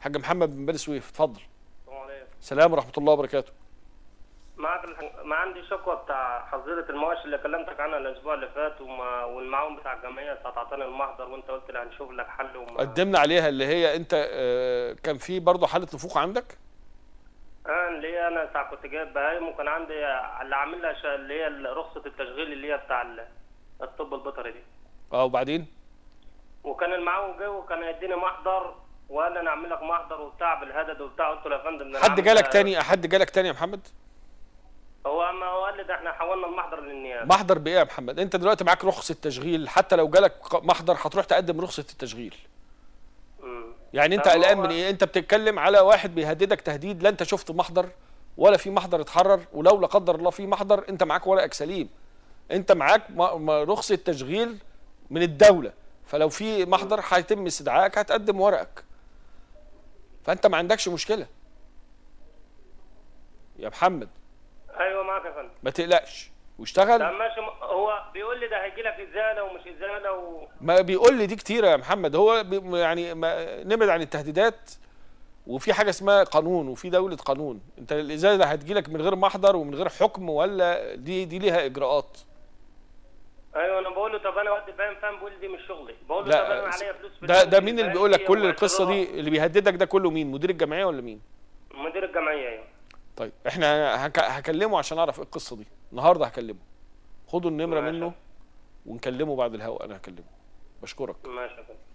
حاج محمد بن بني سويف اتفضل السلام عليكم سلام ورحمه الله وبركاته معك الح- ما عندي شكوى بتاع حظيره المواشي اللي كلمتك عنها الاسبوع اللي فات وما والمعاون بتاع الجمعيه ساعه اعطاني المحضر وانت قلت لي هنشوف لك حل وما قدمنا عليها اللي هي انت آه، كان في برضه حاله نفوق عندك انا اللي هي انا ساعه كنت جايب بهايم وكان عندي اللي عامل لها شا- اللي هي رخصه التشغيل اللي هي بتاع ال- الطب البيطري دي اه وبعدين وكان المعاون جه وكان هيديني محضر وقال لي انا اعمل لك محضر وبتاع بالهدد وبتاع قلت له يا فندم ده أنا حد عامل جالك ده- تاني حد جالك تاني يا محمد هو اما هو قال لي ده احنا حولنا المحضر للنيابه محضر بايه يا محمد انت دلوقتي معاك رخصه تشغيل حتى لو جالك ق- محضر هتروح تقدم رخصه التشغيل مم. يعني انت طب قلقان هو- من ايه انت بتتكلم على واحد بيهددك تهديد لا انت شفت محضر ولا في محضر اتحرر ولو لا قدر الله في محضر انت معاك ورقك سليم انت معاك م- م- رخصه تشغيل من الدوله فلو في محضر هيتم استدعائك هتقدم ورقك فانت ما عندكش مشكله يا محمد ايوه معاك يا فندم ما تقلقش واشتغل طب ماشي م- هو بيقول لي ده هيجي لك ازاله ومش ازاله و... ما بيقول لي دي كتيره يا محمد هو بي يعني ما نبعد عن التهديدات وفي حاجه اسمها قانون وفي دوله قانون انت الازاله هتجيلك من غير محضر ومن غير حكم ولا دي دي ليها اجراءات ايوه انا بقول له طب انا ودي فاهم فاهم بيقول لي دي مش شغلي بقول له طب انا لا عليا فلوس في ده ده البنك، مين اللي فاهم؟ بيقول لك هي كل القصه واعتراض. دي اللي بيهددك ده كله مين مدير الجمعيه ولا مين مدير الجمعيه ايوه طيب احنا هك هكلمه عشان اعرف ايه القصه دي النهارده هكلمه خدوا النمره ماشي. منه ونكلمه بعد الهواء انا هكلمه بشكرك ماشي يا فندم